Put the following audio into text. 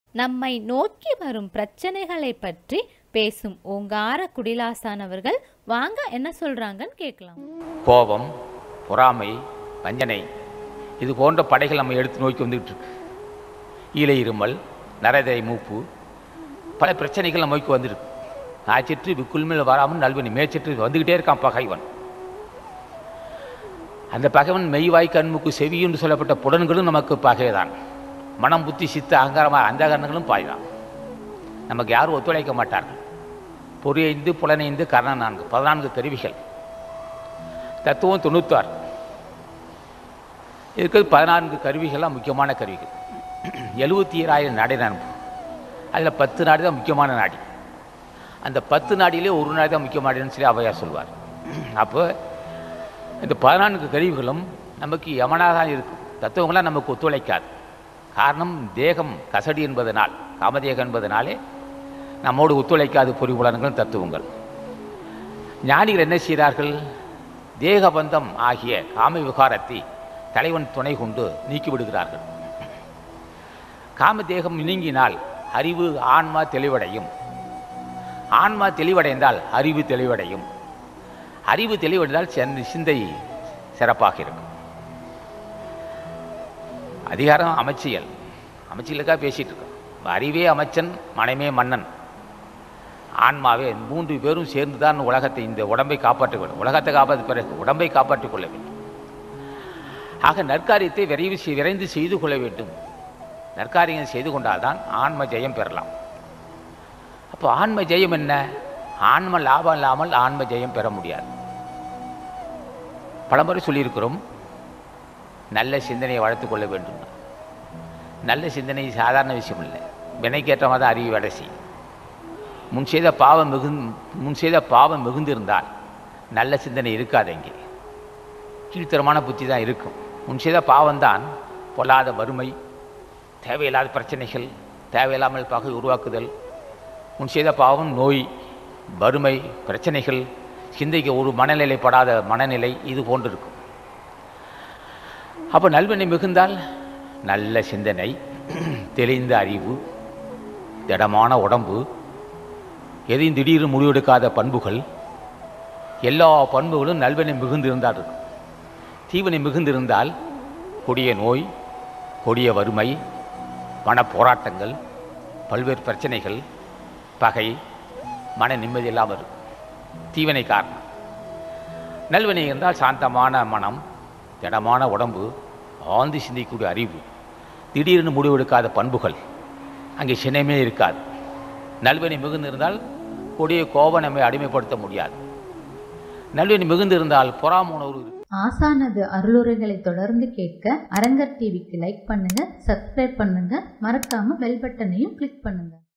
நம்மை நோக்கி வரும் பிரச்சனைகளை பற்றி பேசும் ஓங்கார குடிலாசான் அவர்கள் வாங்க என்ன சொல்றாங்கன்னு கேட்கலாம் கோபம் பொறாமை வஞ்சனை இது போன்ற படைகள் நம்ம எடுத்து நோக்கி வந்துகிட்டு இருக்கு ஈழை இருமல் நரதை மூப்பு பல பிரச்சனைகள் நம்ம நோக்கி வந்துருக்கு நாய்ச்சிற்று விக்குள்மேல் வராமல் நல்வனி மேய்ச்சிட்டு வந்துக்கிட்டே இருக்கான் பகைவன் அந்த பகைவன் மெய்வாய் கண்முக்கு செவி என்று சொல்லப்பட்ட புலன்களும் நமக்கு பகைதான் மனம் புத்தி சித்த அகங்காரமாக அந்த கரணங்களும் பாய்தான் நமக்கு யாரும் ஒத்துழைக்க மாட்டார்கள் பொறியைந்து புலனைந்து கரண நான்கு பதினான்கு கருவிகள் தத்துவம் தொண்ணூத்தாறு இருக்கிறது பதினான்கு கருவிகள்லாம் முக்கியமான கருவிகள் எழுபத்தி ஏழாயிரம் நாடி நண்பு அதில் பத்து நாடு தான் முக்கியமான நாடி அந்த பத்து நாடியிலே ஒரு நாடு தான் முக்கியமானதுன்னு சொல்லி அவையார் சொல்வார் அப்போ இந்த பதினான்கு கருவிகளும் நமக்கு யமனாக தான் இருக்கும் தத்துவங்களாம் நமக்கு ஒத்துழைக்காது காரணம் தேகம் கசடி என்பதனால் காமதேகம் என்பதனாலே நம்மோடு ஒத்துழைக்காது பொறிபுலன்களும் தத்துவங்கள் ஞானிகள் என்ன செய்கிறார்கள் தேகபந்தம் ஆகிய காம விகாரத்தை தலைவன் துணை கொண்டு நீக்கி விடுகிறார்கள் காம தேகம் நீங்கினால் அறிவு ஆன்மா தெளிவடையும் ஆன்மா தெளிவடைந்தால் அறிவு தெளிவடையும் அறிவு தெளிவடைந்தால் சென் சிந்தை சிறப்பாக இருக்கும் அதிகாரம் அமைச்சியல் அமைச்சியலுக்காக பேசிகிட்டு இருக்கோம் அறிவே அமைச்சன் மனமே மன்னன் ஆன்மாவே மூன்று பேரும் சேர்ந்து தான் உலகத்தை இந்த உடம்பை காப்பாற்றிக் கொள்ள உலகத்தை காப்பாற்ற பிறகு உடம்பை காப்பாற்றிக் கொள்ள வேண்டும் ஆக நற்காரியத்தை விரைவு செய்- விரைந்து செய்து கொள்ள வேண்டும் நற்காரியம் செய்து கொண்டால்தான் ஆன்ம ஜெயம் பெறலாம் அப்போ ஆன்ம ஜெயம் என்ன ஆன்ம லாபம் இல்லாமல் ஆன்ம ஜெயம் பெற முடியாது பலமுறை சொல்லியிருக்கிறோம் நல்ல சிந்தனையை வளர்த்துக் கொள்ள வேண்டும் நல்ல சிந்தனை சாதாரண விஷயம் இல்லை வினைக்கேற்ற மாதிரி அறிவு வேலை செய்யும் முன் செய்த பாவம் மிகுந் முன் செய்த பாவம் மிகுந்திருந்தால் நல்ல சிந்தனை இருக்காது இங்கே கீழ்த்தரமான புத்தி தான் இருக்கும் முன் செய்த பாவம்தான் பொல்லாத வறுமை தேவையில்லாத பிரச்சனைகள் தேவையில்லாமல் பகை உருவாக்குதல் முன் செய்த பாவம் நோய் வறுமை பிரச்சனைகள் சிந்தைக்கு ஒரு மனநிலைப்படாத மனநிலை இது போன்று இருக்கும் அப்போ நல்வினை மிகுந்தால் நல்ல சிந்தனை தெளிந்த அறிவு திடமான உடம்பு எதையும் திடீர்னு முடிவெடுக்காத பண்புகள் எல்லா பண்புகளும் நல்வினை மிகுந்திருந்தால் இருக்கும் தீவினை மிகுந்திருந்தால் கொடிய நோய் கொடிய வறுமை மன போராட்டங்கள் பல்வேறு பிரச்சனைகள் பகை மன நிம்மதி இல்லாமல் இருக்கும் தீவினை காரணம் நல்வினை என்றால் சாந்தமான மனம் திடமான உடம்பு ஆழ்ந்து சிந்திக்கக்கூடிய அறிவு திடீர்னு முடிவெடுக்காத பண்புகள் அங்கே சின்னமே இருக்காது நல்வினை மிகுந்திருந்தால் கொடிய கோபம் நம்மை அடிமைப்படுத்த முடியாது நல்வினை மிகுந்திருந்தால் பொறாமுணர்வு இருக்கும் ஆசானது அருளுரைகளை தொடர்ந்து கேட்க அரங்கர் டிவிக்கு லைக் பண்ணுங்க சப்ஸ்கிரைப் பண்ணுங்க மறக்காம பெல் பட்டனையும் கிளிக் பண்ணுங்க